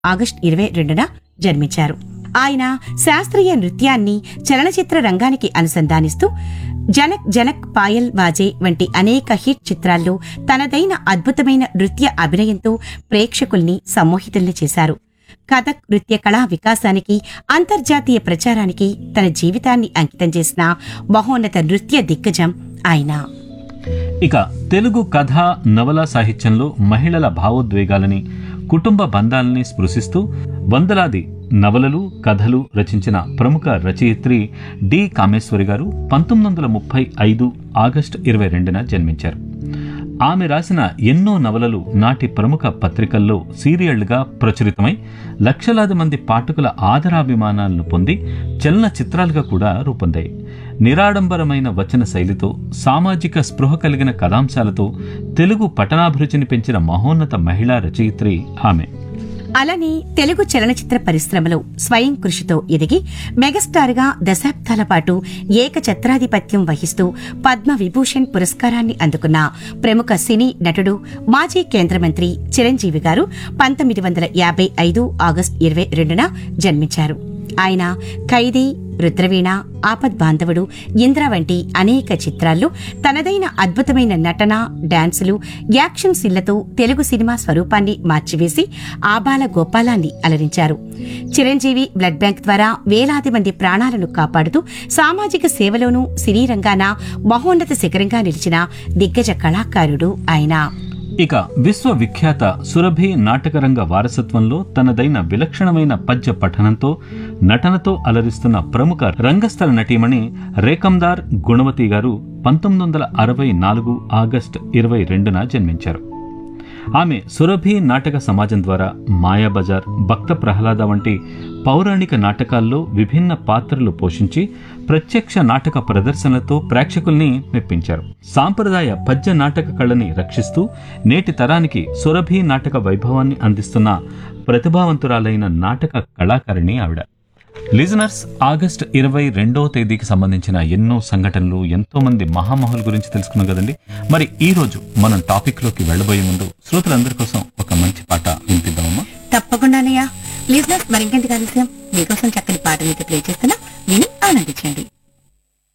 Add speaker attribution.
Speaker 1: August ఇరవై రెండున జన్మించారు ఆయన శాస్త్రీయ నృత్యాన్ని చలనచిత్ర రంగానికి అనుసంధానిస్తూ జనక్ జనక్ పాయల్ వాజే వంటి అనేక హిట్ చిత్రాల్లో తనదైన అద్భుతమైన నృత్య అభినయంతో ప్రేక్షకుల్ని సమ్మోహితుల్ని చేశారు కథక్ నృత్య కళా వికాసానికి అంతర్జాతీయ ప్రచారానికి తన జీవితాన్ని అంకితం చేసిన మహోన్నత నృత్య దిగ్గజం ఆయన
Speaker 2: ఇక తెలుగు కథ నవలా సాహిత్యంలో మహిళల భావోద్వేగాలని కుటుంబ బంధాలని స్పృశిస్తూ వందలాది నవలలు కథలు రచించిన ప్రముఖ రచయిత్రి డి కామేశ్వరి గారు పంతొమ్మిది వందల ముప్పై ఐదు ఆగస్టు ఇరవై రెండున జన్మించారు ఆమె రాసిన ఎన్నో నవలలు నాటి ప్రముఖ పత్రికల్లో సీరియళ్లుగా ప్రచురితమై లక్షలాది మంది పాఠకుల ఆదరాభిమానాలను పొంది చలన చిత్రాలుగా కూడా రూపొందాయి నిరాడంబరమైన వచన శైలితో సామాజిక స్పృహ కలిగిన కథాంశాలతో తెలుగు పఠనాభిరుచిని పెంచిన మహోన్నత మహిళా రచయిత్రి ఆమె
Speaker 1: అలానే తెలుగు చలనచిత్ర పరిశ్రమలో స్వయం కృషితో ఎదిగి మెగాస్టార్ గా దశాబ్దాల పాటు ఏకఛత్రాధిపత్యం వహిస్తూ పద్మ విభూషణ్ పురస్కారాన్ని అందుకున్న ప్రముఖ సినీ నటుడు మాజీ కేంద్ర మంత్రి చిరంజీవి గారు పంతొమ్మిది వందల యాభై ఐదు ఆగస్టు ఇరవై రెండున జన్మించారు ఆయన ఖైదీ రుద్రవీణ ఆపద్ బాంధవుడు ఇంద్ర వంటి అనేక చిత్రాల్లో తనదైన అద్భుతమైన నటన డాన్సులు యాక్షన్ సీన్లతో తెలుగు సినిమా స్వరూపాన్ని మార్చివేసి ఆబాల గోపాలాన్ని అలరించారు చిరంజీవి బ్లడ్ బ్యాంక్ ద్వారా వేలాది మంది ప్రాణాలను కాపాడుతూ సామాజిక సేవలోనూ సినీ రంగాన మహోన్నత శిఖరంగా నిలిచిన దిగ్గజ కళాకారుడు ఆయన
Speaker 2: ఇక విశ్వవిఖ్యాత సురభి నాటకరంగ వారసత్వంలో తనదైన విలక్షణమైన పద్య పఠనంతో నటనతో అలరిస్తున్న ప్రముఖ రంగస్థల నటీమణి రేకందార్ గుణవతి గారు పంతొమ్మిది వందల అరవై నాలుగు ఆగస్టు ఇరవై రెండున జన్మించారు ఆమె సురభి నాటక సమాజం ద్వారా మాయాబజార్ భక్త ప్రహ్లాద వంటి పౌరాణిక నాటకాల్లో విభిన్న పాత్రలు పోషించి ప్రత్యక్ష నాటక ప్రదర్శనలతో ప్రేక్షకుల్ని మెప్పించారు సాంప్రదాయ పద్య నాటక కళని రక్షిస్తూ నేటి తరానికి సురభి నాటక వైభవాన్ని అందిస్తున్న ప్రతిభావంతురాలైన నాటక కళాకారిణి ఆవిడ లిజనర్స్ ఆగస్ట్ ఇరవై రెండవ తేదీకి సంబంధించిన ఎన్నో సంఘటనలు ఎంతో మంది మహామహుల గురించి తెలుసుకున్నాం కదండి మరి ఈ రోజు మనం టాపిక్ లోకి వెళ్ళబోయే ముందు శ్రోతలందరి కోసం ఒక మంచి పాట వినిపిద్దామమ్మా
Speaker 1: తప్పకుండానయ్యా లిజినెస్ మరింకెందుకు ఆలస్యం మీకోసం చక్కని పాటనైతే ప్లే చేస్తున్నా